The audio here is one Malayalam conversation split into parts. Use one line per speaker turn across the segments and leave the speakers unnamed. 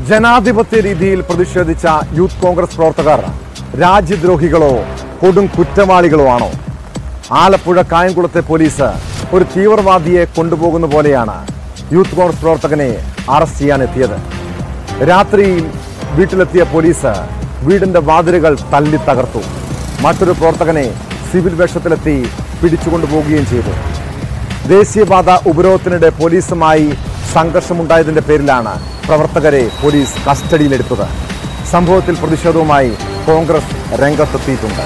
ജനാധിപത്യ രീതിയിൽ പ്രതിഷേധിച്ച യൂത്ത് കോൺഗ്രസ് പ്രവർത്തകർ രാജ്യദ്രോഹികളോ കൊടും കുറ്റവാളികളോ ആണോ ആലപ്പുഴ കായംകുളത്തെ പോലീസ് ഒരു തീവ്രവാദിയെ കൊണ്ടുപോകുന്ന പോലെയാണ് യൂത്ത് കോൺഗ്രസ് പ്രവർത്തകനെ അറസ്റ്റ് ചെയ്യാനെത്തിയത് രാത്രിയിൽ വീട്ടിലെത്തിയ പോലീസ് വീടിന്റെ വാതിലുകൾ തല്ലി തകർത്തു മറ്റൊരു പ്രവർത്തകനെ സിവിൽ വേഷത്തിലെത്തി പിടിച്ചുകൊണ്ടുപോവുകയും ചെയ്തു ദേശീയപാത ഉപരോധത്തിനിടെ പോലീസുമായി സംഘർഷമുണ്ടായതിന്റെ പേരിലാണ് പ്രവർത്തകരെ പോലീസ് കസ്റ്റഡിയിലെടുത്തത് സംഭവത്തിൽ പ്രതിഷേധവുമായി കോൺഗ്രസ് രംഗത്തെത്തിയിട്ടുണ്ട്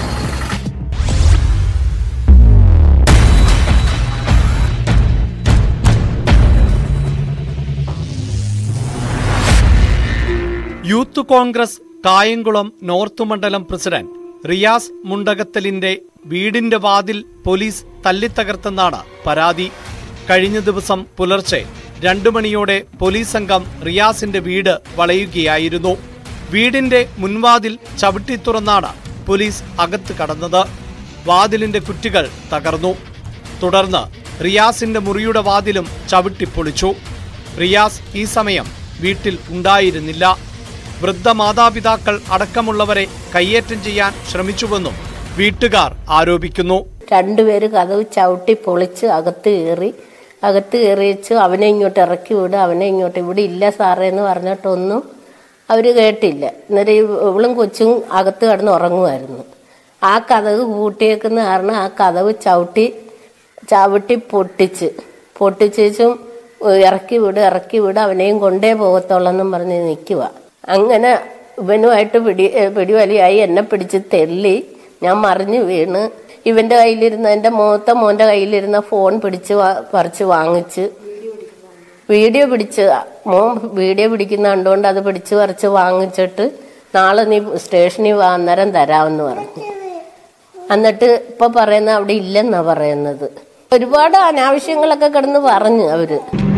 യൂത്ത് കോൺഗ്രസ് കായംകുളം നോർത്ത് മണ്ഡലം പ്രസിഡന്റ് റിയാസ് മുണ്ടകത്തലിന്റെ വീടിന്റെ വാതിൽ പോലീസ് തല്ലിത്തകർത്തെന്നാണ് പരാതി കഴിഞ്ഞ ദിവസം പുലർച്ചെ രണ്ടു മണിയോടെ പോലീസ് സംഘം റിയാസിന്റെ വീട് വളയുകയായിരുന്നു വീടിന്റെ മുൻവാതിൽ ചവിട്ടി തുറന്നാണ് പോലീസ് അകത്ത് കടന്നത് വാതിലിന്റെ കുറ്റികൾ തകർന്നു തുടർന്ന് റിയാസിന്റെ മുറിയുടെ വാതിലും ചവിട്ടിപ്പൊളിച്ചു റിയാസ് ഈ സമയം വീട്ടിൽ ഉണ്ടായിരുന്നില്ല വൃദ്ധ മാതാപിതാക്കൾ അടക്കമുള്ളവരെ കയ്യേറ്റം ചെയ്യാൻ ശ്രമിച്ചുവെന്നും വീട്ടുകാർ ആരോപിക്കുന്നു
രണ്ടുപേര് കഥവ് ചവിട്ടി പൊളിച്ച് അകത്ത് കയറി അകത്ത് കയറിച്ച് അവനെ ഇങ്ങോട്ട് ഇറക്കി വിടുക അവനെ ഇങ്ങോട്ട് ഇവിടെ ഇല്ല സാറേ എന്ന് പറഞ്ഞിട്ടൊന്നും അവർ കേട്ടില്ല അന്നേരം ഈ ഇവളും കൊച്ചും അകത്ത് കിടന്ന് ഉറങ്ങുമായിരുന്നു ആ കഥവ് പൂട്ടിയേക്കുന്ന കാരണം ആ കഥവ് ചവിട്ടി ചവിട്ടി പൊട്ടിച്ച് പൊട്ടിച്ചേച്ചും ഇറക്കി വിട് ഇറക്കി വിട് അവനെയും കൊണ്ടേ പോകത്തുള്ളെന്നും പറഞ്ഞ് നിൽക്കുക അങ്ങനെ ഇവനുമായിട്ട് പിടി ഏ, പിടിവലിയായി എന്നെ പിടിച്ച് തെല്ലി ഞാൻ മറിഞ്ഞു വീണ് ഇവന്റെ കയ്യിലിരുന്ന എൻ്റെ മൂത്ത മോന്റെ കയ്യിലിരുന്ന ഫോൺ പിടിച്ച് വാ- പറിച്ച് വാങ്ങിച്ച് വീഡിയോ പിടിച്ച് മോൻ വീഡിയോ പിടിക്കുന്ന കണ്ടുകൊണ്ട് അത് പിടിച്ച് പറിച്ച് വാങ്ങിച്ചിട്ട് നാളെ നീ സ്റ്റേഷനിൽ വാ അന്നേരം തരാമെന്ന് പറഞ്ഞു എന്നിട്ട് ഇപ്പൊ പറയുന്ന അവിടെ ഇല്ലെന്നാ പറയുന്നത് ഒരുപാട് അനാവശ്യങ്ങളൊക്കെ കിടന്ന് പറഞ്ഞു അവര്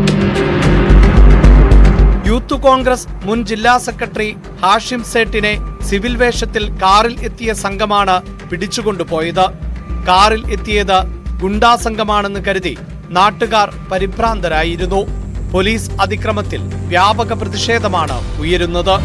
യൂത്ത് കോൺഗ്രസ് മുൻ ജില്ലാ സെക്രട്ടറി ഹാഷിം സേട്ടിനെ സിവിൽ വേഷത്തിൽ കാറിൽ എത്തിയ സംഘമാണ് പിടിച്ചുകൊണ്ടുപോയത് കാറിൽ എത്തിയത് ഗുണ്ടാ സംഘമാണെന്ന് കരുതി നാട്ടുകാർ പരിഭ്രാന്തരായിരുന്നു പോലീസ് അതിക്രമത്തിൽ വ്യാപക പ്രതിഷേധമാണ് ഉയരുന്നത്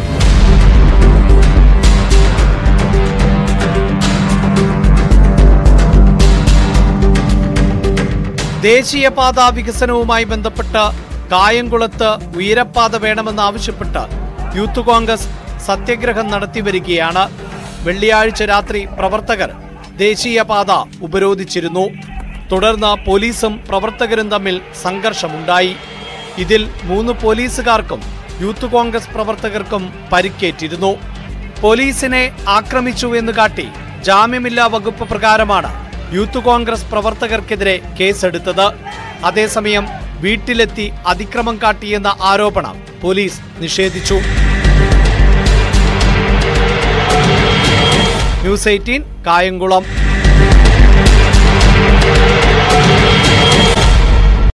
ദേശീയപാത വികസനവുമായി ബന്ധപ്പെട്ട് കായംകുളത്ത് ഉയരപ്പാത വേണമെന്നാവശ്യപ്പെട്ട് യൂത്ത് കോൺഗ്രസ് സത്യഗ്രഹം നടത്തി വരികയാണ് വെള്ളിയാഴ്ച രാത്രി പ്രവർത്തകർ ദേശീയപാത ഉപരോധിച്ചിരുന്നു തുടർന്ന് പോലീസും പ്രവർത്തകരും തമ്മിൽ സംഘർഷമുണ്ടായി ഇതിൽ മൂന്ന് പോലീസുകാർക്കും യൂത്ത് കോൺഗ്രസ് പ്രവർത്തകർക്കും പരിക്കേറ്റിരുന്നു പോലീസിനെ ആക്രമിച്ചു എന്ന് കാട്ടി ജാമ്യമില്ലാ വകുപ്പ് പ്രകാരമാണ് യൂത്ത് കോൺഗ്രസ് പ്രവർത്തകർക്കെതിരെ കേസെടുത്തത് അതേസമയം വീട്ടിലെത്തി അതിക്രമം കാട്ടിയെന്ന ആരോപണം പോലീസ് നിഷേധിച്ചു ന്യൂസ് എയ്റ്റീൻ കായംകുളം